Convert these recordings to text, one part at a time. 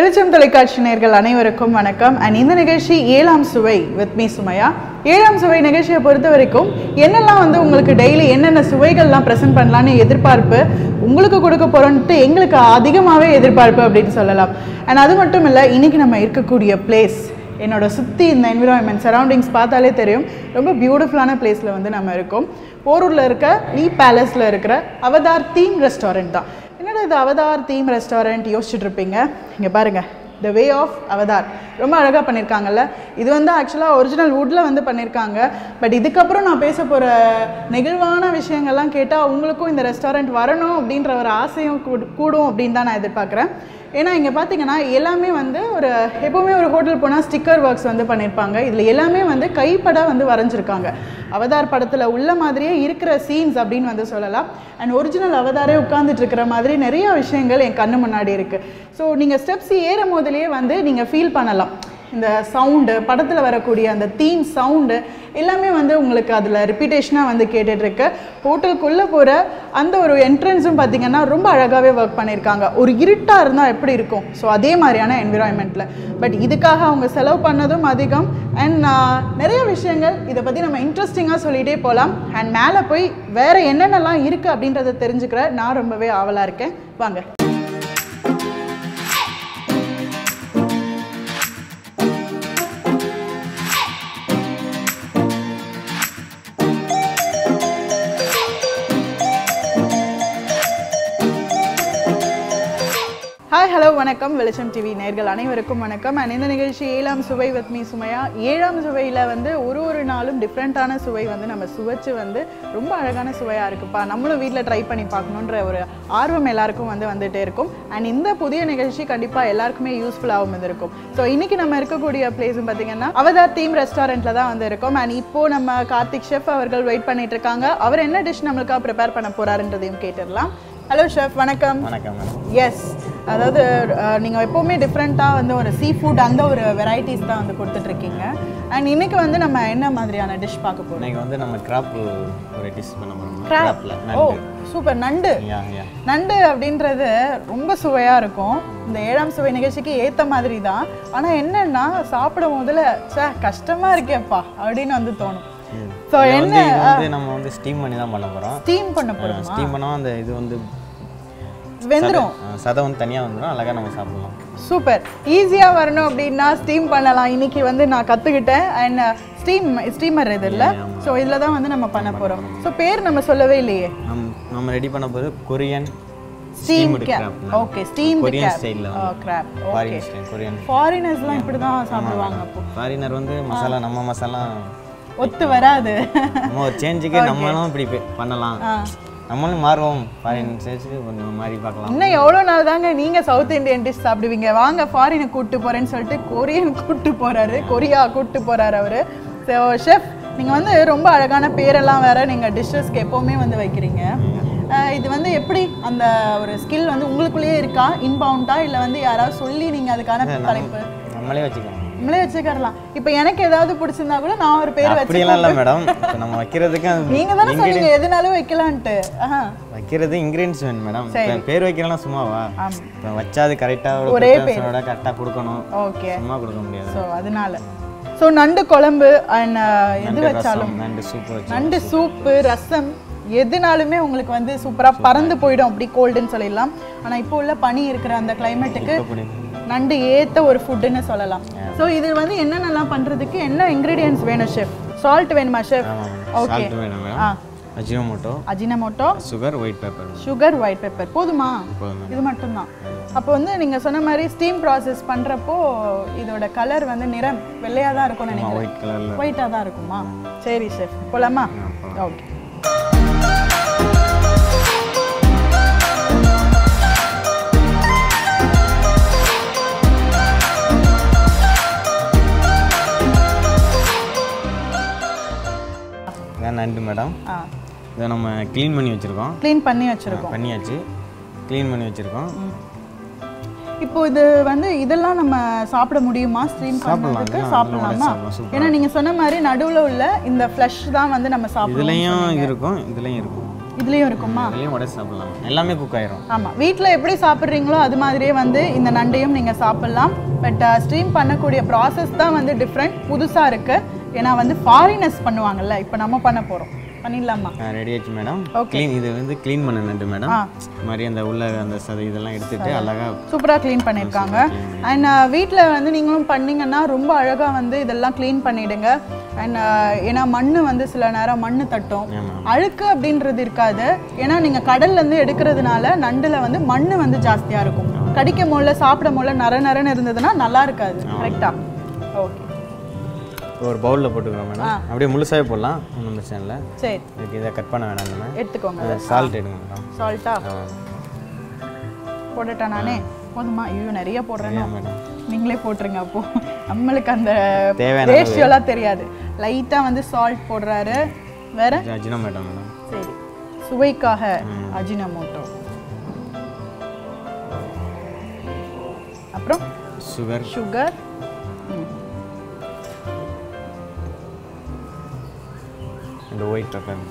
வெளிச்சம் தொலைக்காட்சி நேயர்கள் அனைவருக்கும் வணக்கம் அண்ட் இந்த நிகழ்ச்சி ஏழாம் சுவை வித் மீ சுமையா ஏழாம் சுவை நிகழ்ச்சியை பொறுத்த வரைக்கும் என்னெல்லாம் வந்து உங்களுக்கு டெய்லி என்னென்ன சுவைகள்லாம் ப்ரெசென்ட் பண்ணலான்னு எதிர்பார்ப்பு உங்களுக்கு கொடுக்க போகிறோன்ட்டு எங்களுக்கு அதிகமாகவே எதிர்பார்ப்பு அப்படின்னு சொல்லலாம் அண்ட் அது மட்டும் இல்லை இன்னைக்கு நம்ம இருக்கக்கூடிய பிளேஸ் என்னோட சுற்றி இந்த என்விரான்மெண்ட் சரௌண்டிங்ஸ் பார்த்தாலே தெரியும் ரொம்ப பியூட்டிஃபுல்லான பிளேஸில் வந்து நம்ம இருக்கோம் போரூரில் இருக்க லீ பேலஸில் இருக்கிற அவதார் தீம் ரெஸ்டாரண்ட் தான் என்னடா இது அவதார் தீம் ரெஸ்டாரண்ட் யோசிச்சுட்டு இருப்பீங்க இங்கே பாருங்க த வே ஆஃப் அவதார் ரொம்ப அழகாக பண்ணியிருக்காங்கல்ல இது வந்து ஆக்சுவலாக ஒரிஜினல் வுட்டில் வந்து பண்ணியிருக்காங்க பட் இதுக்கப்புறம் நான் பேச போகிற நெகிழ்வான விஷயங்கள்லாம் கேட்டால் உங்களுக்கும் இந்த ரெஸ்டாரண்ட் வரணும் அப்படின்ற ஒரு ஆசையும் கூடு- கூடும் அப்படின்னு தான் நான் எதிர்பார்க்குறேன் ஏன்னா இங்கே பார்த்தீங்கன்னா எல்லாமே வந்து ஒரு எப்போவுமே ஒரு ஹோட்டல் போனால் ஸ்டிக்கர் ஒர்க்ஸ் வந்து பண்ணியிருப்பாங்க இதில் எல்லாமே வந்து கைப்பட வந்து வரைஞ்சிருக்காங்க அவதார் படத்தில் உள்ள மாதிரியே இருக்கிற சீன்ஸ் அப்படின்னு வந்து சொல்லலாம் அண்ட் ஒரிஜினல் அவதாரே உட்கார்ந்துட்டு இருக்கிற மாதிரி நிறைய விஷயங்கள் என் கண்ணு முன்னாடி இருக்குது ஸோ நீங்கள் ஸ்டெப்ஸ் ஏறும் போதிலேயே வந்து நீங்கள் ஃபீல் பண்ணலாம் இந்த சவுண்டு படத்தில் வரக்கூடிய அந்த தீம் சவுண்டு எல்லாமே வந்து உங்களுக்கு அதில் ரிப்பீட்டேஷனாக வந்து கேட்டுட்ருக்கு ஹோட்டலுக்குள்ளே போகிற அந்த ஒரு என்ட்ரன்ஸும் பார்த்தீங்கன்னா ரொம்ப அழகாகவே ஒர்க் பண்ணியிருக்காங்க ஒரு இருட்டாக இருந்தால் எப்படி இருக்கும் ஸோ அதே மாதிரியான என்விரான்மெண்ட்டில் பட் இதுக்காக அவங்க செலவு பண்ணதும் அதிகம் அண்ட் நிறைய விஷயங்கள் இதை பற்றி நம்ம இன்ட்ரெஸ்டிங்காக சொல்லிகிட்டே போகலாம் அண்ட் மேலே போய் வேறு என்னென்னலாம் இருக்குது அப்படின்றத தெரிஞ்சுக்கிற நான் ரொம்பவே ஆவலாக இருக்கேன் வாங்க ஹாய் ஹலோ வணக்கம் வெளிச்சம் டிவி நேர்கள் அனைவருக்கும் வணக்கம் அண்ட் இந்த நிகழ்ச்சி ஏழாம் சுவை வித் மீ சுமையா ஏழாம் சுவையில் வந்து ஒரு ஒரு நாளும் டிஃப்ரெண்ட்டான சுவை வந்து நம்ம சுவைச்சு வந்து ரொம்ப அழகான சுவையாக இருக்குப்பா நம்மளும் வீட்டில் ட்ரை பண்ணி பார்க்கணுன்ற ஒரு ஆர்வம் எல்லாருக்கும் வந்து வந்துட்டே இருக்கும் அண்ட் இந்த புதிய நிகழ்ச்சி கண்டிப்பாக எல்லாருக்குமே யூஸ்ஃபுல்லாகவும் இருந்திருக்கும் ஸோ இன்னைக்கு நம்ம இருக்கக்கூடிய பிளேஸும் பார்த்தீங்கன்னா அவதார் தீம் ரெஸ்டாரண்ட்டில் தான் வந்து இருக்கோம் அண்ட் இப்போ நம்ம கார்த்திக் ஷெஃப் அவர்கள் வெயிட் பண்ணிட்டு இருக்காங்க அவர் என்ன டிஷ் நம்மளுக்காக ப்ரிப்பேர் பண்ண போறாருன்றதையும் கேட்டுடலாம் ஹலோ ஷெஃப் வணக்கம் வணக்கம் மேடம் எஸ் அதாவது அஹ், நீங்க எப்பவுமே டிஃப்ரெண்ட்டாக வந்து ஒரு சீ ஃபுட் அந்த ஒரு வெரைட்டிஸ் தான் வந்து கொடுத்துட்டு இருக்கீங்க அண்ட் இன்னைக்கு வந்து நம்ம என்ன மாதிரியான டிஷ் பார்க்க போறோம் இன்னைக்கு வந்து நம்ம கிராப் ஒரு டிஷ் பண்ண போகிறோம் Crab. கிராப்பில் ஓ நண்டு சூப்பர் நண்டு யா யா நண்டு அப்படின்றது ரொம்ப சுவையா இருக்கும் இந்த ஏழாம் சுவை நிகழ்ச்சிக்கு ஏத்த மாதிரி தான் ஆனா என்னன்னா சாப்பிடும் முதல்ல சே கஷ்டமா இருக்கேப்பா அப்படின்னு வந்து தோணும் ஸோ இது என்ன வந்து இது வந்து நம்ம வந்து ஸ்டீம் பண்ணி தான் பண்ண போகிறோம் ஸ்டீம் பண்ண போறோம் ஸ்டீம் பண்ணால் அந்த இது வந்து வெந்துரும் அஹ், சதை வந்து தனியாக வந்துடும் அழகாக நம்ம சாப்பிடலாம் சூப்பர் ஈஸியாக வரணும் அப்படின்னா ஸ்டீம் பண்ணலாம் இன்னைக்கு வந்து நான் கற்றுக்கிட்டேன் அண்ட் ஸ்டீம் ஸ்டீமர் இது இல்லை ஸோ இதில் தான் வந்து நம்ம பண்ண போகிறோம் ஸோ பேர் நம்ம சொல்லவே இல்லையே நம் நம்ம ரெடி பண்ண போகிறது Korean steam Steamed crab. Okay steam Korean ஸ்டைலில் crab okay foreign style Korean ஃபாரினர்ஸ்லாம் இப்படி தான் சாப்பிடுவாங்க அப்போ ஃபாரினர் வந்து மசாலா நம்ம மசாலா ஒத்து வராது நம்ம ஒரு சேஞ்சுக்கு நம்மளும் இப்படி பே- பண்ணலாம் நம்மளும் மாறுவோம் ஃபாரின் ஸ்டைல்ஸுக்கு கொஞ்சம் மாறி பார்க்கலாம் இன்னும் எவ்வளோ நாள் தாங்க நீங்கள் சவுத் இந்தியன் டிஷ் சாப்பிடுவீங்க வாங்க ஃபாரினை கூப்பிட்டு போகிறேன்னு சொல்லிட்டு கொரியன் கூப்பிட்டு போகிறாரு கொரியா கூப்பிட்டு போகிறாரு அவர் ஸோ ஷெஃப் நீங்கள் வந்து ரொம்ப அழகான பேரெல்லாம் வேற நீங்கள் டிஷ்ஷஸ்க்கு எப்போவுமே வந்து வைக்கிறீங்க அஹ் இது வந்து எப்படி அந்த ஒரு ஸ்கில் வந்து உங்களுக்குள்ளேயே இருக்கா இன்பவுண்டா இல்லை வந்து யாராவது சொல்லி நீங்கள் அதுக்கான தலைப்பு நம்மளே வச்சுக்கலாம் நம்மளே வச்சுக்கறலாம் இப்போ எனக்கு ஏதாவது பிடிச்சிருந்தா கூட நான் ஒரு பேர் வச்சு அப்படியெல்லாம் இல்லை மேடம் இப்போ நம்ம வைக்கிறதுக்கு அந்த நீங்க தானே சொன்னீங்க எதுனாலும் வைக்கலான்ட்டு ஆஹா வைக்கிறது இன்கிரீடியன்ஸ் வேணும் மேடம் இப்போ பேர் வைக்கலாம் சும்மாவா ஆமா. இப்போ வச்சா அது கரெக்டாக ஒரே ஒரு கரெக்டாக கொடுக்கணும் ஓகே சும்மா கொடுக்க முடியாது ஸோ அதனால ஸோ நண்டு குழம்பு அண்ட் எது வச்சாலும் ரசம் நண்டு சூப் வச்சு நண்டு சூப்பு ரசம் எதுனாலுமே உங்களுக்கு வந்து சூப்பராக பறந்து போயிடும் அப்படி கோல்டுன்னு சொல்லிடலாம் ஆனால் இப்போ உள்ள பனி இருக்கிற அந்த கிளைமேட்டுக்கு அப்படி நண்டு ஏத்த ஒரு ஃபுட்டுன்னு சொல்லலாம் ஸோ இது வந்து என்னென்னலாம் பண்ணுறதுக்கு என்ன இன்க்ரீடியன்ஸ் வேணும் ஷெஃப் சால்ட் வேணுமா ஷெஃப் ஓகே சால்ட் வேணும் ஆ madam Ajinomoto Ajinomoto sugar white paper sugar white pepper போதுமா போதும் இது மட்டும்தான் அப்போ வந்து நீங்கள் சொன்ன மாதிரி ஸ்டீம் ப்ராசஸ் பண்ணுறப்போ இதோட கலர் வந்து நிறம் வெள்ளையாக தான் இருக்கும்னு நினைக்கிறேன் ஒயிட் கலரில் ஒயிட்டாக தான் இருக்குமா சரி ஷெஃப் போலாமா ஓகே இதான் நண்டு மேடம் ஆ இதை நம்ம க்ளீன் பண்ணி வச்சுருக்கோம் க்ளீன் பண்ணி வச்சுருக்கோம் பண்ணியாச்சு க்ளீன் பண்ணி வச்சுருக்கோம் இப்போ இது வந்து இதெல்லாம் நம்ம சாப்பிட முடியுமா ஸ்ட்ரீம் பண்ணதுக்கு இதெல்லாம் சாப்பிடலாமா சாப்பிடலாம், சூப்பரா. ஏன்னா நீங்கள் சொன்ன மாதிரி நடுவில் உள்ள இந்த ஃப்ளஷ் தான் வந்து நம்ம சாப்பிடுவோம் இதுலேயும் இருக்கும் இதுலேயும் இருக்கும் இதுலேயும் இருக்குமா அதுலேயும் உடச்சி சாப்பிடலாம் எல்லாமே குக் ஆயிரும் ஆமாம் வீட்டில் எப்படி சாப்பிட்றீங்களோ அது மாதிரியே வந்து இந்த நண்டையும் நீங்கள் சாப்பிட்லாம் பட் ஸ்ட்ரீம் பண்ணக்கூடிய ப்ராசஸ் தான் வந்து டிஃப்ரெண்ட் புதுசாக இருக்குது ஏன்னா வந்து ஃபாரினர்ஸ் பண்ணுவாங்கல்ல இப்போ நம்ம பண்ண போகிறோம் பண்ணிடலாமா ரெடி ஆச்சு மேடம் க்ளீன் இது வந்து க்ளீன் பண்ண நண்டு மேடம் ஆ. இது மாதிரி அந்த உள்ள அந்த சதை இதெல்லாம் எடுத்துட்டு அழகா சூப்பராக க்ளீன் பண்ணியிருக்காங்க அண்ட் வீட்டில் வந்து நீங்களும் பண்ணீங்கன்னா ரொம்ப அழகாக வந்து இதெல்லாம் க்ளீன் பண்ணிடுங்க அண்ட் ஏன்னா மண் வந்து சில நேரம் மண் தட்டும் ஆமா. அழுக்கு அப்படின்றது இருக்காது ஏன்னா நீங்கள் கடல்லேருந்து எடுக்கிறதுனால நண்டில் வந்து மண் வந்து ஜாஸ்தியாக இருக்கும் கடிக்கும் போல சாப்பிடும் போல நர நரன்னு இருந்ததுன்னா நல்லா இருக்காது கரெக்டா ஓகே ஒரு பவுலில் போட்டுக்கிறோம் மேடம் அப்படியே முழுசாவே போடலாம் ஒன்றும் பிரச்சனை இல்லை சரி இதுக்கு இதை கட் பண்ண வேணாம் நம்ம எடுத்துக்கோங்க சால்ட் எடுங்க மேடம் சால்ட்டா போட்டுட்டா நானே போதுமா ஐயோ நிறைய போடுறேனோ மேடம் நீங்களே போட்டுருங்க அப்போ நம்மளுக்கு அந்த தேவையான ரேஷியோலாம் தெரியாது லைட்டாக வந்து சால்ட் போடுறாரு வேற இது அஜினோ மேடம் மேடம் சரி சுவைக்காக அஜினமோட்டோ அப்புறம் சுகர் சுகர் இந்த white pepper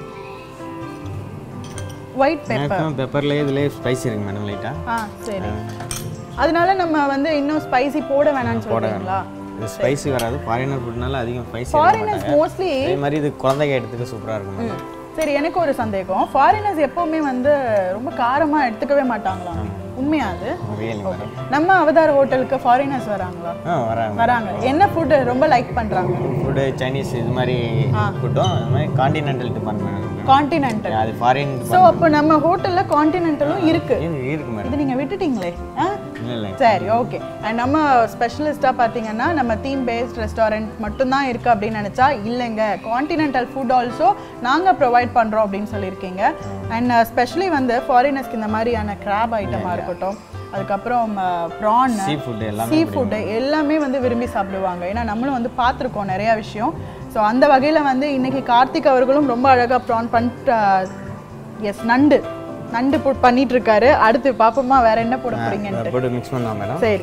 white pepper maximum பெப்பர்லேயே இதுலேயே ஸ்பைஸ் இருக்கு மேடம் லைட்டாக ஆ சரி அதனால நம்ம வந்து இன்னும் ஸ்பைசி போட வேணாம்னு சொல்றீங்களா இது ஸ்பைசி வராது ஃபாரினர் ஃபுட்னால அதிகம் ஸ்பைசி ஃபாரினர்ஸ் மோஸ்ட்லி அதே மாதிரி இது குழந்தைங்க எடுத்துக்க சூப்பராக இருக்கும் மேடம் சரி எனக்கு ஒரு சந்தேகம் ஃபாரினர்ஸ் எப்பவுமே வந்து ரொம்ப காரமா எடுத்துக்கவே மாட்டாங்களாம் உண்மையா அது ரியலி மேடம் நம்ம அவதார் ஹோட்டலுக்கு ஃபாரினர்ஸ் வராங்களா ஆ வராங்க வராங்க என்ன ஃபுட் ரொம்ப லைக் பண்றாங்க ஃபுட்டு சைனீஸ் இது மாதிரி ஃபுட்டும் அது மாதிரி காண்டினென்டல் டிபார்ட்மெண்ட் காண்டினென்டல் அது ஃபாரின் ஸோ அப்போ நம்ம ஹோட்டல்ல காண்டினென்டலும் இருக்கு இருக்கு மேடம் இது நீங்க விட்டுட்டீங்களே ஆ இல்லை இல்லை சரி ஓகே அண்ட் நம்ம ஸ்பெஷலிஸ்ட்டாக பார்த்தீங்கன்னா நம்ம தீம் பேஸ்ட் ரெஸ்டாரண்ட் மட்டும்தான் இருக்குது அப்படின்னு நினச்சா இல்லைங்க காண்டினென்டல் ஃபுட் ஆல்சோ நாங்கள் ப்ரொவைட் பண்ணுறோம் அப்படின்னு சொல்லியிருக்கீங்க அண்ட் ஸ்பெஷலி வந்து ஃபாரினர்ஸ்க்கு இந்த மாதிரியான கிராப் ஐட்டமாக இருக்கட்டும் அதுக்கப்புறம் ப்ரான் சீ ஃபுட் எல்லாமே சீ ஃபுட்டு எல்லாமே வந்து விரும்பி சாப்பிடுவாங்க ஏன்னா நம்மளும் வந்து பார்த்துருக்கோம் நிறையா விஷயம் ஸோ அந்த வகையில் வந்து இன்னைக்கு கார்த்திக் அவர்களும் ரொம்ப அழகாக ப்ரான் பண்ணிட்டு எஸ் நண்டு நண்டு பு- பண்ணிட்டு இருக்காரு அடுத்து பாப்போமா வேற என்ன போட போறீங்கன்ட்டு போட்டு மிக்ஸ் பண்ணலாம் மேடம் சரி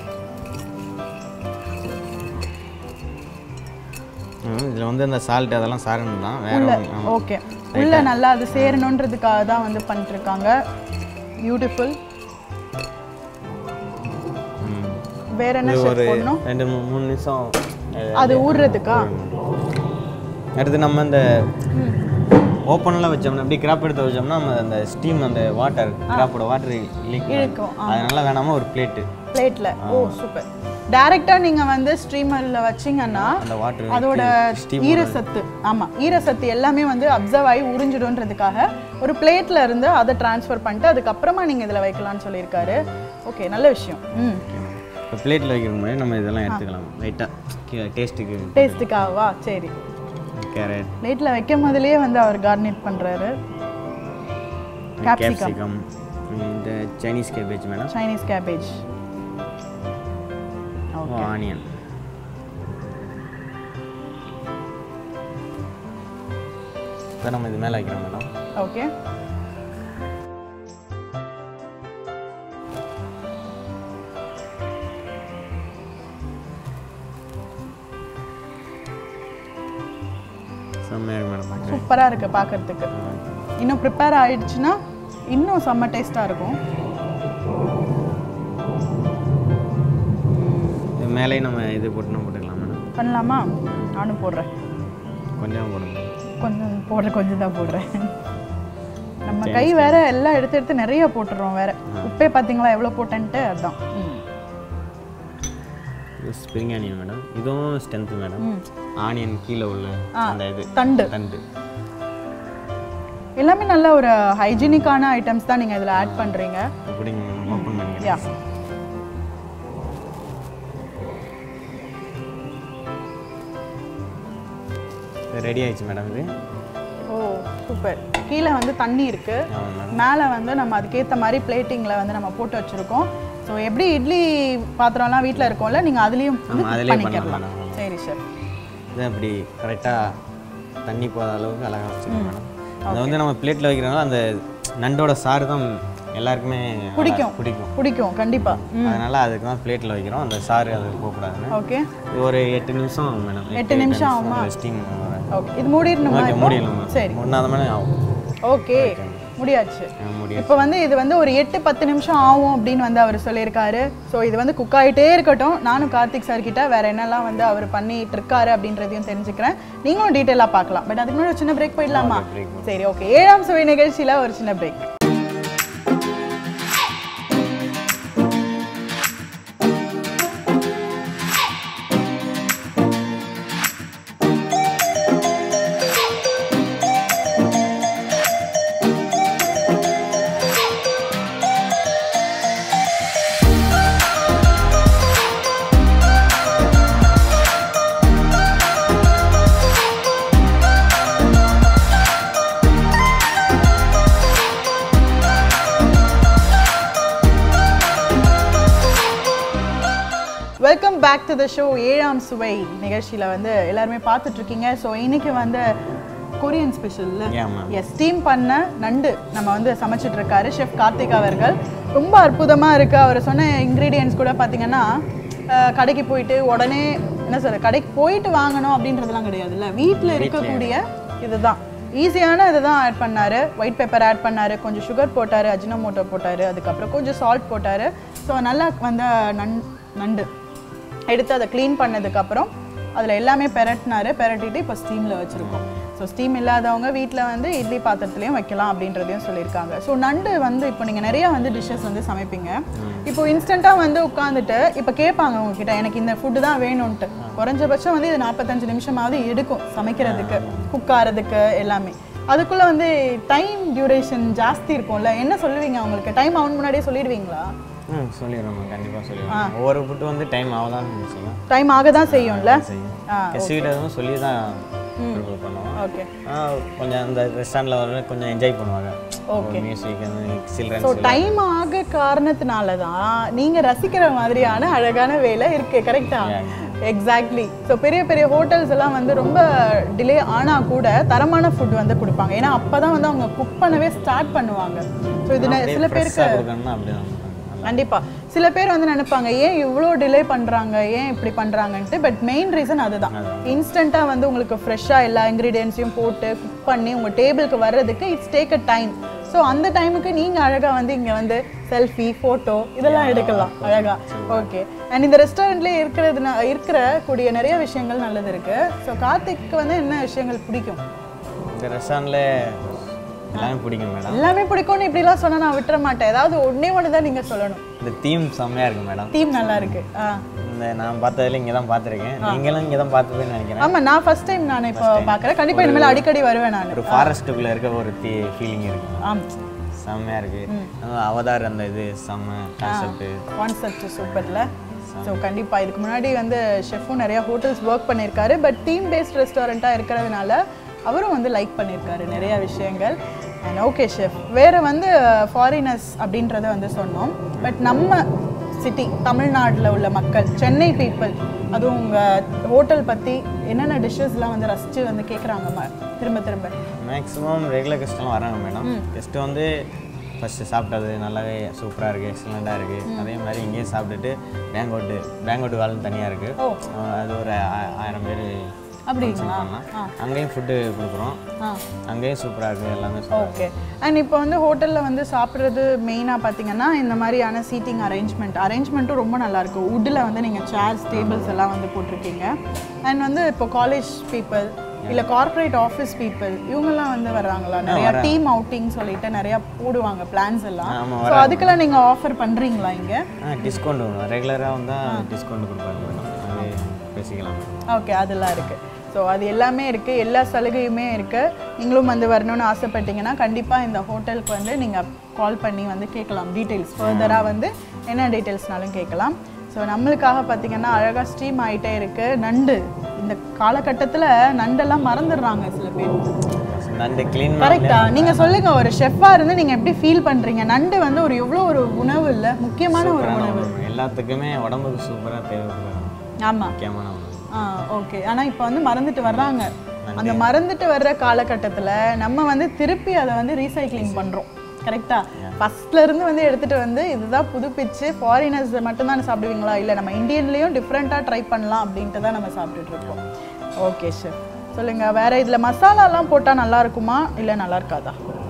இதில் வந்து இந்த சால்ட் அதெல்லாம் சாரணும் தான் வேற ஒண்ணும் ஆமா. ஓகே உள்ள நல்லா அது சேரணுன்றதுக்காக தான் வந்து பண்ணிட்டு இருக்காங்க பியூட்டிஃபுல் ம். வேற என்ன இது chef ஒரு போடணும் ரெண்டு மூணு மூணு நிமிஷம் அஹ், அது ஊறுறதுக்கா அடுத்து நம்ம இந்த ஓப்பனில் வச்சோம்னா அப்படி கிராப் எடுத்து வச்சோம்னா நம்ம அந்த ஸ்டீம் அந்த வாட்டர் கிராப்போட வாட்டர் லீக் இழுக்கும், அதனால வேணாம ஒரு பிளேட்டு பிளேட்ல ஓ சூப்பர் டைரக்டா நீங்க வந்து ஸ்ட்ரீமர்ல வச்சீங்கன்னா அந்த வாட்டர் அதோட ஈரசத்து ஆமா ஈரசத்து எல்லாமே வந்து அப்சர்வ் ஆகி உறிஞ்சிடும்ன்றதுக்காக ஒரு பிளேட்ல இருந்து அதை ட்ரான்ஸ்ஃபர் பண்ணிட்டு அதுக்கப்புறமா நீங்க இதுல வைக்கலாம்னு சொல்லியிருக்காரு ஓகே நல்ல விஷயம் ம் இப்போ பிளேட்டில் வைக்கிற மாதிரி நம்ம இதெல்லாம் எடுத்துக்கலாம் லைட்டாக டேஸ்ட்டுக்கு டேஸ்ட்டுக்காகவா சரி கேரட் பிளேட்ல வைக்கும் போதுலயே வந்து அவர் கார்னிட் பண்றாரு கேப்சிகம் கேப்சிகம் இந்த Chinese cabbage madam Chinese cabbage onion இப்போ நம்ம இது மேலே வைக்கிறோம் மேடம் ஓகே செம்மையாக இருக்கு மேடம் பார்க்க சூப்பரா இருக்கு பார்க்கறதுக்கு இன்னும் ப்ரிப்பேர் ஆயிடுச்சுன்னா இன்னும் செம்ம டேஸ்டா இருக்கும் இது மேலே நம்ம இது போட்டு நம்ம போட்டுக்கலாம் மேடம் பண்ணலாமா நானும் போடுறேன் கொஞ்சம் போடுங்க கொஞ்சம் போடுறேன் கொஞ்சம் தான் போடுறேன் நம்ம கை வேற எல்லாம் எடுத்து எடுத்து நிறைய போட்டுடுறோம் வேற உப்பே பார்த்தீங்களா எவ்வளோ போட்டேன்ட்டு அதான் ம். இது ஸ்ப்ரிங் ஆனியன் மேடம் இதுவும் ஸ்ட்ரென்த்து மேடம் ஆனியன் கீழே உள்ள அந்த இது தண்டு தண்டு எல்லாமே நல்ல ஒரு ஹைஜீனிக்கான ஐட்டம்ஸ் தான் நீங்கள் இதில் ஆட் பண்ணுறீங்க இப்படி ஓப்பன் பண்ணிக்கலாம் யா ரெடி ஆயிடுச்சு மேடம் இது ஓ சூப்பர் கீழே வந்து தண்ணி இருக்கு ஆமாம் மேடம் மேலே வந்து நம்ம அதுக்கேற்ற மாதிரி பிளேட்டிங்கில் வந்து நம்ம போட்டு வச்சுருக்கோம் ஸோ எப்படி இட்லி பாத்திரம்லாம் வீட்டில் இருக்கோம்ல நீங்கள் அதுலேயும் ஆமாம் அதிலே பண்ணலாம் பண்ணிக்கலாம் மேடம் சரி சார் இது அப்படி கரெக்டாக தண்ணி போகாத அளவுக்கு அழகாக வச்சுக்கணும் மேடம் அதை வந்து நம்ம பிளேட்டில் வைக்கிறனால அந்த நண்டோட சாறு தான் எல்லாருக்குமே அழகா பிடிக்கும். பிடிக்கும் பிடிக்கும் கண்டிப்பாக ம் அதனால அதுக்கு தான் பிளேட்டில் வைக்கிறோம் அந்த சாறு அது போகக்கூடாதுன்னு ஓகே இது ஒரு எட்டு நிமிஷம் ஆகும் மேடம் எட்டு நிமிஷம் ஆகுமா? ஸ்டீம் ஓகே இது மூடிடணுமா ஓகே இப்போ? மூடிடலாம் சரி மூணாவது மணி ஆகும் ஓகே முடியாது முடியாச்சு முடியாது இப்போ வந்து இது வந்து ஒரு எட்டு பத்து நிமிஷம் ஆகும் அப்படின்னு வந்து அவர் சொல்லியிருக்காரு ஸோ இது வந்து குக் ஆகிட்டே இருக்கட்டும் நானும் கார்த்திக் சார் கிட்ட வேற என்னெல்லாம் வந்து அவர் பண்ணிட்டு இருக்காரு அப்படின்றதையும் தெரிஞ்சுக்கிறேன் நீங்களும் டீட்டெயிலாக பார்க்கலாம் பட் அதுக்கு முன்னாடி ஒரு சின்ன பிரேக் போயிடலாமா break சரி ஓகே ஏழாம் சுவை நிகழ்ச்சியில் ஒரு சின்ன break welcome back to the show ஏழாம் சுவை நிகழ்ச்சியில் வந்து எல்லாருமே பார்த்துட்டு இருக்கீங்க ஸோ இன்னைக்கு வந்து கொரியன் ஸ்பெஷல்ல Yeah, ma'am. எஸ் ஸ்டீம் பண்ண நண்டு நம்ம வந்து சமைச்சிட்டு இருக்காரு ஷெஃப் கார்த்திக் அவர்கள் ரொம்ப அற்புதமாக இருக்கு அவர் சொன்ன இன்க்ரீடியன்ஸ் கூட பார்த்தீங்கன்னா அஹ், கடைக்கு போயிட்டு உடனே என்ன சொல்ற கடைக்கு போயிட்டு வாங்கணும் அப்படின்றதெல்லாம் கிடையாதுல்ல வீட்டில் இருக்கக்கூடிய இதுதான் ஈஸியான இதை தான் ஆட் பண்ணாரு ஒயிட் பெப்பர் ஆட் பண்ணாரு கொஞ்சம் சுகர் போட்டாரு அஜினோமோட்டோ போட்டாரு அதுக்கப்புறம் கொஞ்சம் சால்ட் போட்டாரு ஸோ நல்லா வந்த நன் நண்டு எடுத்து அதை க்ளீன் பண்ணதுக்கப்புறம் அதில் எல்லாமே பெரட்டினாரு பெரட்டிட்டு இப்போ ஸ்டீமில் வச்சுருக்கோம் ஸோ ஸ்டீம் இல்லாதவங்க வீட்டில் வந்து இட்லி பாத்திரத்துலையும் வைக்கலாம் அப்படின்றதையும் சொல்லியிருக்காங்க ஸோ நண்டு வந்து இப்போ நீங்கள் நிறையா வந்து டிஷ்ஷஸ் வந்து சமைப்பீங்க இப்போ இன்ஸ்டண்ட்டாக வந்து உட்காந்துட்டு இப்போ கேட்பாங்க உங்ககிட்ட எனக்கு இந்த ஃபுட்டு தான் வேணும்ன்ட்டு குறைஞ்சபட்சம் வந்து இது நாற்பத்தஞ்சு நிமிஷமாவது எடுக்கும் சமைக்கிறதுக்கு குக் ஆகிறதுக்கு எல்லாமே அதுக்குள்ளே வந்து டைம் டியூரேஷன் ஜாஸ்தி இருக்கும்ல என்ன சொல்லுவீங்க அவங்களுக்கு டைம் ஆகும் முன்னாடியே சொல்லிடுவீங்களா ம் சொல்லிடுறோம் மேம் கண்டிப்பாக சொல்லிடுறோம் ஒவ்வொரு ஃபுட்டு வந்து டைம் ஆகதான் செய்யும் டைம் ஆக தான் செய்யும்ல செய்யும் ஆ கெஸ்ட்டுக்கிட்ட சொல்லி தான் ப்ரிப்பேர் பண்ணுவோம் ஓகே ஆ, கொஞ்சம் அந்த ரெஸ்டாரண்ட்டில் வர கொஞ்சம் என்ஜாய் பண்ணுவாங்க Okay. மியூசிக் அந்த ஸோ சில்ட்ரன்ஸ் டைம் ஆக காரணத்தினால தான் நீங்க ரசிக்கிற மாதிரியான அழகான வேலை இருக்கு கரெக்டா எக்ஸாக்ட்லி ஸோ பெரிய பெரிய ஹோட்டல்ஸ் எல்லாம் வந்து ரொம்ப டிலே ஆனா கூட தரமான ஃபுட் வந்து கொடுப்பாங்க ஏன்னா அப்பதான் வந்து அவங்க குக் பண்ணவே ஸ்டார்ட் பண்ணுவாங்க ஸோ இது நெ- சில பேருக்கு ஃப்ரெஷ்ஷாக கொடுக்கணும்னா அப்படி தான் கண்டிப்பா சில பேர் வந்து நினைப்பாங்க ஏன் இவ்வளோ டிலே பண்றாங்க ஏன் இப்படி பண்றாங்கன்ட்டு பட் மெயின் ரீசன் அதுதான் இன்ஸ்டண்ட்டாக வந்து உங்களுக்கு ஃப்ரெஷ்ஷாக எல்லா இன்க்ரீடியன்ஸையும் போட்டு குக் பண்ணி உங்க டேபிளுக்கு வர்றதுக்கு it's take a time so அந்த டைமுக்கு நீங்க அழகா வந்து இங்க வந்து செல்ஃபி ஃபோட்டோ இதெல்லாம் எடுக்கலாம் அழகா ஓகே அண்ட் இந்த ரெஸ்டாரண்ட்லேயே இருக்கிறதுனா இருக்கிற கூடிய நிறைய விஷயங்கள் நல்லது இருக்கு ஸோ கார்த்திக்கு வந்து என்ன விஷயங்கள் பிடிக்கும் இந்த ரெஸ்டாரண்ட்டில் எல்லாமே பிடிக்கும் மேடம் எல்லாமே பிடிக்கும்னு இப்படிலாம் சொன்னா நான் விட்டுற மாட்டேன் ஏதாவது ஒண்ணே ஒன்று தான் நீங்க சொல்லணும் இந்த தீம் செம்மையாக இருக்கு மேடம் தீம் நல்லா இருக்கு ஆ இந்த நான் பார்த்ததுல இங்கே தான் பார்த்துருக்கேன் நீங்களும் இங்கே தான் பார்த்துப்பேன்னு நினைக்கிறேன் ஆமா நான் ஃபர்ஸ்ட் டைம் நான் இப்போ பார்க்குறேன் கண்டிப்பா இனிமேல் அடிக்கடி வருவேன் நான் ஒரு ஃபாரஸ்ட்டுக்குள்ளே இருக்க ஒரு தீ ஃபீலிங் இருக்கு ஆம் செம்மையாக இருக்கு அதுவும் அவதார் அந்த இது செம்ம கான்செப்ட் கான்செப்ட் சூப்பர்ல ஸோ கண்டிப்பா இதுக்கு முன்னாடி வந்து ஷெஃப்பும் நிறைய ஹோட்டல்ஸ் ஒர்க் பண்ணியிருக்காரு பட் தீம் பேஸ்ட் ரெஸ்டாரண்ட்டாக இருக்கிறதுனால அவரும் வந்து லைக் பண்ணியிருக்காரு நிறைய விஷயங்கள் அண்ட் ஓகே ஷெஃப் வேற வந்து ஃபாரினர்ஸ் அப்படின்றத வந்து சொன்னோம் பட் நம்ம சிட்டி தமிழ்நாட்டில் உள்ள மக்கள் சென்னை பீப்புள் அதுவும் உங்கள் ஹோட்டல் பற்றி என்னென்ன டிஷ்ஷஸ்லாம் வந்து ரசித்து வந்து கேட்குறாங்க திரும்ப திரும்ப மேக்ஸிமம் ரெகுலர் கஸ்டமர் வராங்க மேடம் கெஸ்ட்டு வந்து ஃபஸ்ட்டு சாப்பிட்டது நல்லாவே சூப்பராக இருக்குது எக்ஸலண்ட்டாக இருக்குது அதே மாதிரி இங்கேயே சாப்பிட்டுட்டு பேங்கோட்டு பேங்கோட்டு காலம் தனியாக இருக்குது ஓ. அது ஒரு ஆ- ஆயிரம் பேர் அப்படிங்களா பண்ணலாம் அங்கேயும் ஃபுட்டு கொடுக்குறோம் ஆ அங்கேயும் சூப்பராக இருக்குது எல்லாமே சூப்பராக ஓகே அண்ட் இப்போ வந்து ஹோட்டலில் வந்து சாப்பிட்றது மெயினாக பார்த்தீங்கன்னா இந்த மாதிரியான சீட்டிங் அரேஞ்ச்மெண்ட் அரேஞ்ச்மெண்ட்டும் ரொம்ப நல்லா இருக்கும் வுட்டில் வந்து நீங்கள் சேர்ஸ் டேபிள்ஸ் எல்லாம் வந்து போட்டிருக்கீங்க அண்ட் வந்து இப்போ காலேஜ் பீப்புள் இல்லை கார்ப்பரேட் ஆஃபீஸ் பீப்புள் இவங்கெல்லாம் வந்து வர்றாங்களா நிறைய டீம் அவுட்டிங் சொல்லிட்டு நிறைய போடுவாங்க பிளான்ஸ் எல்லாம் ஆமா, ஸோ அதுக்கெல்லாம் நீங்கள் ஆஃபர் பண்ணுறீங்களா இங்கே ஆ டிஸ்கவுண்ட் வரும் ரெகுலராக வந்தால் டிஸ்கவுண்ட் கொடுப்பாங்க மேடம் அது பேசிக்கலாம் ஓகே அதெல்லாம் இருக்குது ஸோ அது எல்லாமே இருக்குது எல்லா சலுகையுமே இருக்குது நீங்களும் வந்து வரணும்னு ஆசைப்பட்டீங்கன்னா கண்டிப்பாக இந்த ஹோட்டலுக்கு வந்து நீங்கள் கால் பண்ணி வந்து கேட்கலாம் டீட்டெயில்ஸ் ஃபர்தராக வந்து என்ன டீட்டெயில்ஸ்னாலும் கேட்கலாம் ஸோ நம்மளுக்காக பார்த்தீங்கன்னா அழகாக ஸ்ட்ரீம் ஆகிட்டே இருக்குது நண்டு இந்த காலகட்டத்தில் நண்டெல்லாம் மறந்துடுறாங்க சில பேர் நண்டு க்ளீன் கரெக்டா நீங்கள் சொல்லுங்கள் ஒரு ஷெஃப்பாக இருந்து நீங்கள் எப்படி ஃபீல் பண்ணுறீங்க நண்டு வந்து ஒரு எவ்வளோ ஒரு உணவு இல்லை முக்கியமான ஒரு உணவு எல்லாத்துக்குமே உடம்புக்கு சூப்பராக தேவைப்படும் ஆமாம் முக்கியமான உணவு ஆ ஓகே ஆனால் இப்போ வந்து மறந்துட்டு வர்றாங்க அந்த மறந்துட்டு வர்ற காலகட்டத்தில் நம்ம வந்து திருப்பி அதை வந்து ரீசைக்ளிங் பண்ணுறோம் கரெக்டா ஃபர்ஸ்ட்ல இருந்து வந்து எடுத்துட்டு வந்து இதுதான் புதுப்பிச்சு ஃபாரினர்ஸ் மட்டும்தான் சாப்பிடுவீங்களா இல்லை நம்ம இந்தியன்லேயும் டிஃப்ரெண்ட்டாக ட்ரை பண்ணலாம் அப்படின்ட்டு தான் நம்ம சாப்பிட்டுட்டு இருக்கோம் ஓகே சார் சொல்லுங்க வேற இதில் மசாலாலாம் போட்டால் நல்லா இருக்குமா இல்லை நல்லா இருக்காதா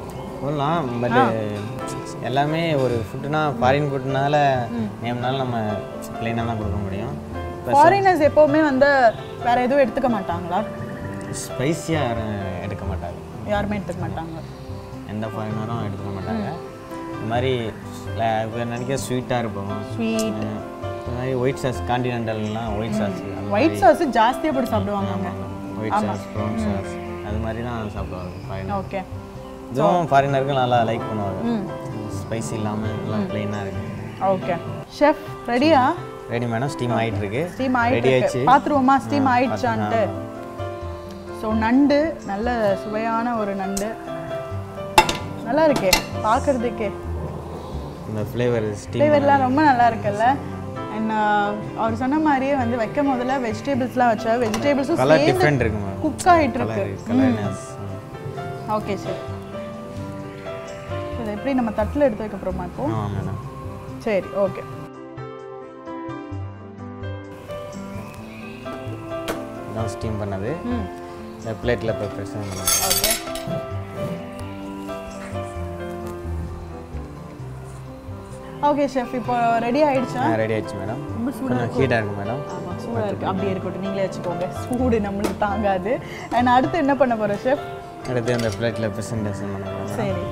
சொல்லலாம் பட் எல்லாமே ஒரு ஃபுட்டுனா ஃபாரின் ஃபுட்னால நேம்னால நம்ம ப்ளைனாக தான் கொடுக்க முடியும் ஃபாரினர்ஸ் எப்போவுமே வந்து வேற எதுவும் எடுத்துக்க மாட்டாங்களா ஸ்பைஸியாக யாரும் எடுக்க மாட்டாங்க யாருமே எடுத்துக்க மாட்டாங்க எந்த ஃபாரினரும் எடுத்துக்க மாட்டாங்க இந்த மாதிரி ல- நினைக்க ஸ்வீட்டாக இருப்போம் ஸ்வீட் இந்த மாதிரி ஒயிட் சாஸ் காண்டினென்டல்லாம் ஒயிட் சாஸ் ஒயிட் சாஸ் ஜாஸ்தியாக போட்டு சாப்பிடுவாங்க ஒயிட் சாஸ் ப்ரௌன் சாஸ் அது மாதிரி தான் சாப்பிடுவாங்க ஃபாரினர் ஓகே இதுவும் ஃபாரினருக்கு நல்லா லைக் பண்ணுவாங்க ஸ்பைசி இல்லாமல் நல்லா ப்ளைனாக இருக்கு ஓகே ஷெஃப் ரெடியா ரெடி மேடம் ஸ்டீம் ஆயிட்டு இருக்கு ஸ்டீம் ரெடி ஆயிட்டு ஆயிடுச்சு இருக்கு பாத்துருவோமா ஸ்டீம் ஆயிடுச்சான்ட்டு ஸோ நண்டு நல்ல சுவையான ஒரு நண்டு நல்லா இருக்கே பார்க்கறதுக்கே இந்த ஃப்ளேவர் ஸ்டீம் ஃப்ளேவர்லாம் ரொம்ப நல்லா இருக்குல்ல அண்ட் அவர் சொன்ன மாதிரியே வந்து வைக்கும் முதல்ல வெஜிடபிள்ஸ்லாம் வச்சா வெஜிடபிள்ஸும் கலர் சேர்ந்து டிஃப்ரெண்ட் இருக்கு மேம் குக் ஆகிட்டு இருக்கு கலர் கலர்னஸ் ஓகே சார் இதை எப்படி நம்ம தட்டில் எடுத்து வைக்க போகிறோமா இப்போ ஆமாம் மேடம் சரி ஓகே இதான் ஸ்டீம் பண்ணது ம் இந்த பிளேட்டில் ப்ரிப்பரேஷன் பண்ணலாம் ஓகே ஓகே ஷெஃப் இப்போ ரெடி ஆயிடுச்சா ரெடி ஆயிடுச்சு மேடம் ரொம்ப சூடாக கொஞ்சம் ஹீட்டாக இருக்கு மேடம் ஆமாம் சூடாக இருக்குது அப்படியே இருக்கட்டும் நீங்களே வச்சுக்கோங்க சூடு நம்மளுக்கு தாங்காது அண்ட் அடுத்து என்ன பண்ண போகிறோம் ஷெஃப் அடுத்து அந்த பிளேட்டில் ப்ரெசன்டேஷன் பண்ணலாம் சரி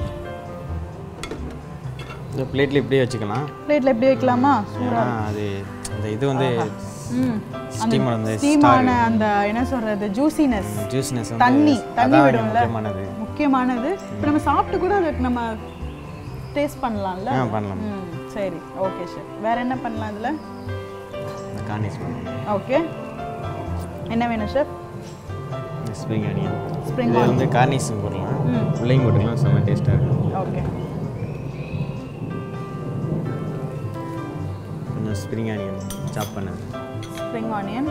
இந்த பிளேட்டில் இப்படியே வச்சுக்கலாம் பிளேட்டில் எப்படி வைக்கலாமா ஏன்னா அது அந்த இது வந்து ம் ஸ்டீம் வந்து ஸ்டீமான அந்த என்ன சொல்கிறது ஜூசினஸ் ஜூஸ்னஸ் தண்ணி வந்து தண்ணி அதான் விடும்ல முக்கியமானது முக்கியமானது இப்போ நம்ம சாப்பிட்டு கூட அதுக்கு நம்ம டேஸ்ட் பண்ணலாம்ல ஆ பண்ணலாம் ம் சரி ஓகே ஷெஃப் வேற என்ன பண்ணலாம் இதில் கார்னிஷ் பண்ணலாம் ஓகே என்ன வேணும் ஷெஃப் ஸ்ப்ரிங் ஆனியன் ஸ்ப்ரிங் இது வந்து கார்னிஷ் போடலாம் உள்ளேயும் போட்டுக்கலாம் செம்ம டேஸ்ட்டாக இருக்கும் ஓகே கொஞ்சம் ஸ்ப்ரிங் ஆனியன் சாப் பண்ணது spring onion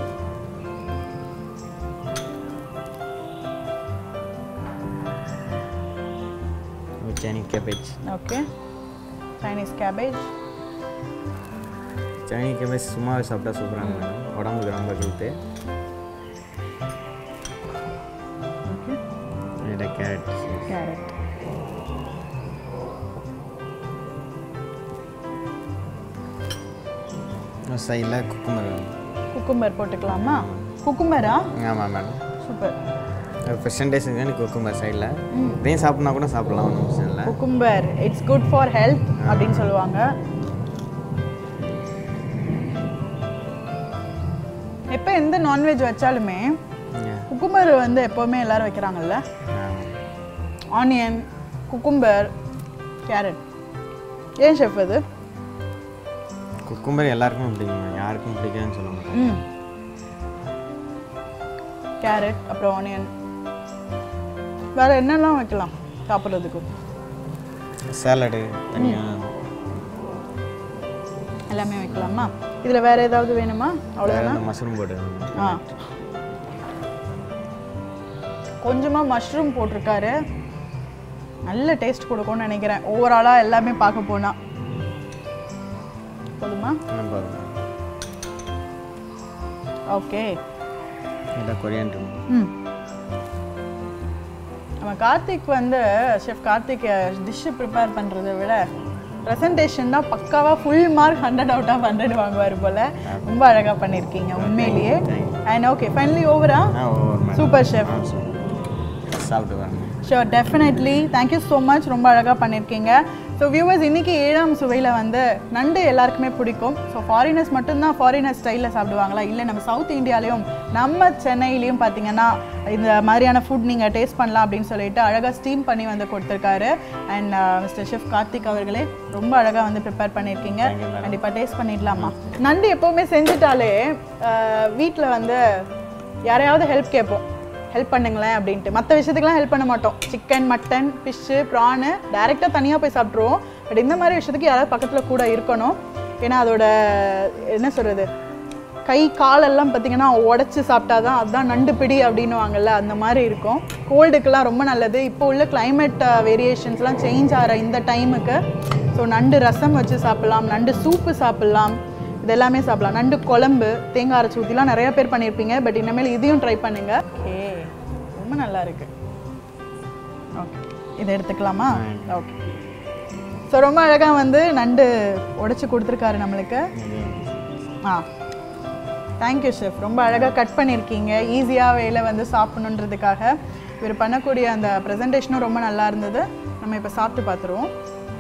Chinese cabbage okay Chinese cabbage Chinese cabbage சும்மாவே சாப்பிட்டா சூப்பராக இருக்கும் உடம்புக்கு ரொம்ப ஹெல்த்து ஓகே இதில் கேரட் கேரட் சைடில் குக்குமர் குக்கும்பர் போட்டுக்கலாமா குக்கும்பரா ஆமாம் மேடம் சூப்பர் ப்ரெசன்டேஷன் குக்கும்பர் சைடில் இதையும் சாப்பிட்னா கூட சாப்பிடலாம் ஒன்றும் பிரச்சனை இல்லை cucumber it's good for health அப்படின்னு சொல்லுவாங்க எப்போ எந்த நான்வெஜ் வச்சாலுமே குக்கும்பர் வந்து எப்போவுமே எல்லாரும் வைக்கிறாங்கல்ல ஆனியன் குக்கும்பர் கேரட் ஏன் ஷெஃப் அது குக்கும்பர் எல்லாருக்கும் பிடிக்கும் யாருக்கும் பிடிக்காதுன்னு சொல்ல மாட்டேன் ம் கேரட் அப்புறம் ஆனியன் வேறு என்னெல்லாம் வைக்கலாம் சாப்பிட்றதுக்கு சேலடு தனியாக எல்லாமே வைக்கலாமா இதில் வேறு ஏதாவது வேணுமா அவ்வளோதானா வேறு மஷ்ரூம் போட்டுருக்காங்க ஆ கொஞ்சமாக மஷ்ரூம் போட்டிருக்காரு நல்ல டேஸ்ட் கொடுக்கும்னு நினைக்கிறேன் ஓவராலாக எல்லாமே பார்க்க போனால் போதுமா போதும் ஓகே இல்லை கொரியான்ட்ரு ம் நம்ம கார்த்திக் வந்து ஷெஃப் கார்த்திக் டிஷ்ஷு ப்ரிப்பேர் பண்ணுறதை விட ப்ரெசன்டேஷன் தான் பக்காவாக full mark hundred out of hundred வாங்குவார் போல் ரொம்ப அழகாக பண்ணியிருக்கீங்க உண்மையிலேயே அண்ட் ஓகே ஃபைனலி ஓவரா ஆ ஓவர் மேடம் சூப்பர் ஷெஃப் சாப்பிட்டு வரணும் sure definitely thank you so much ரொம்ப அழகாக பண்ணியிருக்கீங்க ஸோ வியூவர்ஸ் இன்னைக்கு ஏழாம் சுவையில் வந்து நண்டு எல்லாருக்குமே பிடிக்கும் ஸோ ஃபாரினர்ஸ் மட்டும்தான் ஃபாரினர் ஸ்டைலில் சாப்பிடுவாங்களா இல்லை நம்ம சவுத் இந்தியாலையும் நம்ம சென்னையிலையும் பார்த்தீங்கன்னா இந்த மாதிரியான ஃபுட் நீங்கள் டேஸ்ட் பண்ணலாம் அப்படின்னு சொல்லிட்டு அழகாக ஸ்டீம் பண்ணி வந்து கொடுத்துருக்காரு அண்ட் மிஸ்டர் ஷெஃப் கார்த்திக் அவர்களே ரொம்ப அழகாக வந்து ப்ரிப்பேர் பண்ணியிருக்கீங்க கண்டிப்பாக டேஸ்ட் பண்ணிடலாமா நண்டு எப்போவுமே செஞ்சுட்டாலே வீட்டில் வந்து யாரையாவது ஹெல்ப் கேட்போம் ஹெல்ப் பண்ணுங்களேன் அப்படின்ட்டு மற்ற விஷயத்துக்குலாம் ஹெல்ப் பண்ண மாட்டோம் சிக்கன் மட்டன் ஃபிஷ்ஷு ப்ரானு டேரெக்டாக தனியாக போய் சாப்பிட்ருவோம் பட் இந்த மாதிரி விஷயத்துக்கு யாராவது பக்கத்தில் கூட இருக்கணும் ஏன்னா அதோட என்ன சொல்கிறது கை காலெல்லாம் பார்த்தீங்கன்னா உடச்சி சாப்பிட்டா தான் அதுதான் நண்டு பிடி அப்படின்னுவாங்கல்ல அந்த மாதிரி இருக்கும் கோல்டுக்கெல்லாம் ரொம்ப நல்லது இப்போ உள்ள climate வேரியேஷன்ஸ்லாம் சேஞ்ச் ஆகிற இந்த டைமுக்கு ஸோ நண்டு ரசம் வச்சு சாப்பிட்லாம் நண்டு சூப்பு சாப்பிட்லாம் இது எல்லாமே சாப்பிடலாம் நண்டு குழம்பு தேங்காய் அரைச்சி ஊற்றிலாம் நிறைய பேர் பண்ணியிருப்பீங்க பட் இனிமேல் இதையும் ட்ரை பண்ணுங்க ஓகே ரொம்ப நல்லா இருக்கு ஓகே இதை எடுத்துக்கலாமா ஓகே ஸோ ரொம்ப அழகாக வந்து நண்டு உடைச்சு கொடுத்துருக்காரு நம்மளுக்கு ஆ தேங்க்யூ ஷெஃப் ரொம்ப அழகாக கட் பண்ணியிருக்கீங்க ஈஸியாக வேலை வந்து சாப்பிடணுன்றதுக்காக இவர் பண்ணக்கூடிய அந்த ப்ரெசன்டேஷனும் ரொம்ப நல்லா இருந்தது நம்ம இப்போ சாப்பிட்டு பார்த்துருவோம்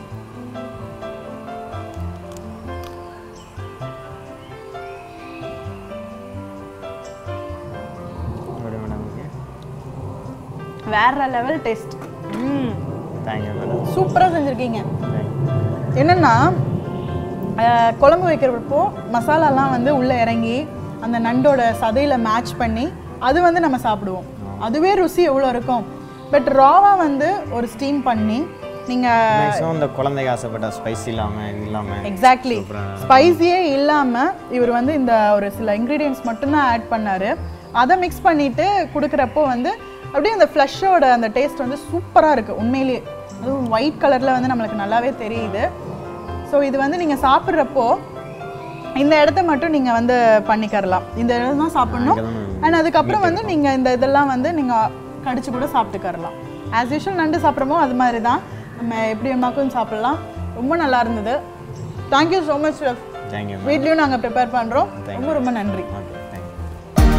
எப்படி மேடம் ஓகே வேற லெவல் டேஸ்ட் ம் தேங்க்யூ மேடம் சூப்பராக செஞ்சுருக்கீங்க என்னென்னா அஹ், குழம்பு வைக்கிறப்போ மசாலாலாம் வந்து உள்ளே இறங்கி அந்த நண்டோட சதையில் மேட்ச் பண்ணி அது வந்து நம்ம சாப்பிடுவோம் அதுவே ருசி எவ்வளோ இருக்கும் பட் ராவாக வந்து ஒரு ஸ்டீம் பண்ணி நீங்கள் மேக்ஸிமம் இந்த குழந்தைக்கு ஆசைப்பட்ட ஸ்பைஸ் இல்லாமல் இது இல்லாமல் எக்ஸாக்ட்லி ஸ்பைஸியே இல்லாமல் இவர் வந்து இந்த ஒரு சில இன்க்ரீடியன்ஸ் மட்டும்தான் ஆட் பண்ணாரு அதை மிக்ஸ் பண்ணிட்டு கொடுக்குறப்போ வந்து அப்படியே அந்த ஃப்ளஷோட அந்த டேஸ்ட் வந்து சூப்பராக இருக்குது உண்மையிலேயே அதுவும் ஒயிட் கலரில் வந்து நம்மளுக்கு நல்லாவே தெரியுது ஸோ இது வந்து நீங்கள் சாப்பிட்றப்போ இந்த இடத்த மட்டும் நீங்கள் வந்து பண்ணிக்கரலாம் இந்த இடம் தான் சாப்பிடணும் அண்ட் அதுக்கப்புறம் வந்து நீங்கள் இந்த இதெல்லாம் வந்து நீங்கள் கடிச்சு கூட சாப்பிட்டுக்கரலாம் ஆஸ் யூஷுவல் நண்டு சாப்பிட்றமோ அது மாதிரி தான் நம்ம எப்படி வேணாக்கும் சாப்பிட்லாம் ரொம்ப நல்லா இருந்தது தேங்க்யூ ஸோ மச் தேங்க்யூ வீட்லேயும் நாங்கள் ப்ரிப்பேர் பண்ணுறோம் ரொம்ப ரொம்ப நன்றி ஓகே தேங்க்யூ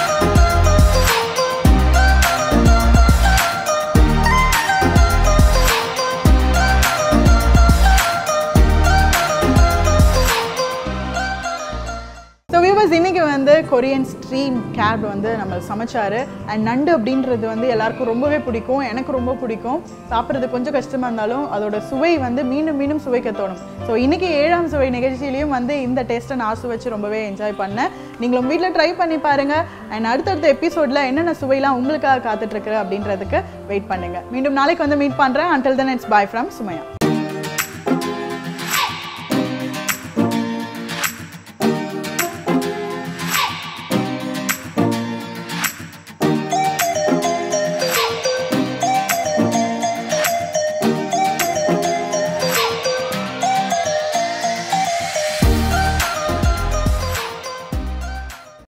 ஸோ வியூவர்ஸ் இன்னைக்கு வந்து கொரியன் ஸ்ட்ரீம் கேப் வந்து நம்ம சமைச்சாரு அண்ட் நண்டு அப்படின்றது வந்து எல்லாருக்கும் ரொம்பவே பிடிக்கும் எனக்கு ரொம்ப பிடிக்கும் சாப்பிட்றது கொஞ்சம் கஷ்டமாக இருந்தாலும் அதோட சுவை வந்து மீண்டும் மீண்டும் சுவைக்க தோணும் ஸோ இன்னைக்கு ஏழாம் சுவை நிகழ்ச்சியிலையும் வந்து இந்த டேஸ்ட்டை நான் சுவைச்சு ரொம்பவே என்ஜாய் பண்ணேன் நீங்களும் வீட்டில் ட்ரை பண்ணி பாருங்க அண்ட் அடுத்தடுத்த எபிசோடில் என்னென்ன சுவைலாம் உங்களுக்காக காத்துட்ருக்கு அப்படின்றதுக்கு வெயிட் பண்ணுங்க மீண்டும் நாளைக்கு வந்து மீட் பண்ணுறேன் until then it's bye from Sumaiya